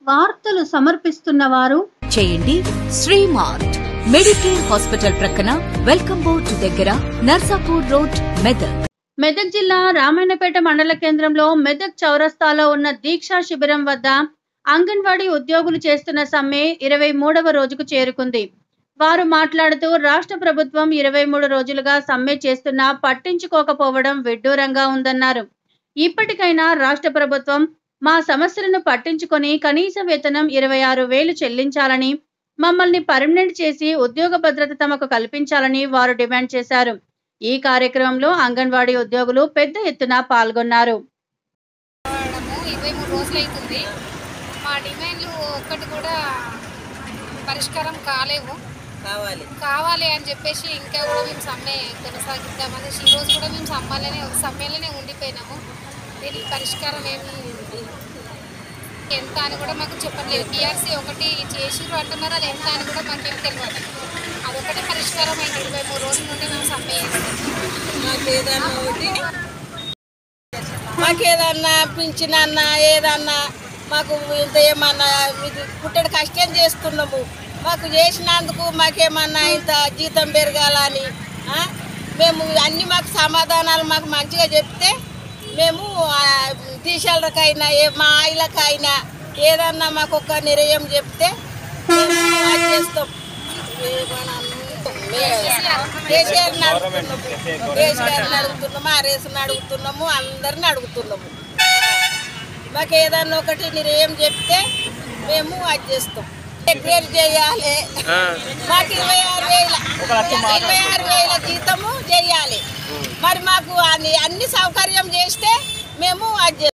వార్తలు సమర్పిస్తున్న వారు చేయండి శ్రీమార్ట్ మెడికేర్ హాస్పిటల్ ప్రక్కన వెల్కమ్ బోర్డ్ దగ్గర నర్సాపూర్ రోడ్ మెదక్ మెదక్ జిల్లా రామాయణపేట మండల కేంద్రంలో మెదక్ చౌరస్తాలో ఉన్న దీక్షా శిబిరం వద్ద అంగన్వాడీ ఉద్యోగులు చేస్తున్న సమ్మె ఇరవై మూడవ రోజుకు చేరుకుంది వారు మాట్లాడుతూ రాష్ట్ర ప్రభుత్వం ఇరవై మూడు రోజులుగా సమ్మె చేస్తున్నా పట్టించుకోకపోవడం విడ్డూరంగా ఉందన్నారు ఇప్పటికైనా రాష్ట్ర ప్రభుత్వం మా సమస్యలను పట్టించుకొని కనీస వేతనం ఇరవై ఆరు వేలు చెల్లించాలని మమ్మల్ని పర్మనెంట్ చేసి ఉద్యోగ భద్రత తమకు కల్పించాలని వారు డిమాండ్ చేశారు ఈ కార్యక్రమంలో అంగన్వాడీ ఉద్యోగులు పెద్ద ఎత్తున పాల్గొన్నారు పోరాడము ఇరవై మూడు రోజులు అవుతుంది మా డిమాండ్లు ఒక్కటి కూడా పరిష్కారం కాలేవు కావాలి కావాలి అని చెప్పేసి ఇంకా కూడా మేము సమ్మె కొనసాగిద్దామని ఈ రోజు కూడా మేము సమ్మెలోనే సమ్మెలోనే ఉండిపోయినాము దీనికి పరిష్కారం ఏమి ఎంత అని కూడా మాకు చెప్పట్లేదు పిఆర్సీ ఒకటి చేసిర్రు అంటున్నారు అది ఎంత అని కూడా మాకేం తెలియదు అదొకటి పరిష్కారం అయింది ఇరవై మూడు రోజుల నుండి మేము సమ్మె చేస్తాం మాకు ఏదన్నా ఒకటి మాకు ఏదన్నా పింఛనన్నా ఏదన్నా మాకు ఇంత ఏమన్నా ఇది పుట్టడి కష్టం చేస్తున్నాము మాకు చేసినందుకు మాకేమన్నా ఇంత జీతం పెరగాలని ఆ? మేము అన్ని మాకు సమాధానాలు మాకు మంచిగా చెప్తే మేము టీచర్లకైనా ఏ మా ఆయిలకైనా ఏదన్నా మాకు ఒక నిర్ణయం చెప్తే మేము అది చేస్తాం ఏమన్నా కేసీఆర్ని అడుగుతున్నాము కేసీఆర్ని అడుగుతున్నాము ఆర్ఎస్ని అడుగుతున్నాము అందరిని అడుగుతున్నాము మాకు ఏదన్నా ఒకటి నిర్ణయం చెప్తే మేము అది చేస్తాం డిక్లేర్ చేయాలి మాకు ఇరవై ఆరు వేల ఇరవై ఆరు వేల జీతము చేయాలి మరి మాకు అన్ని అన్ని సౌకర్యం చేస్తే మేము అది చేస్తాం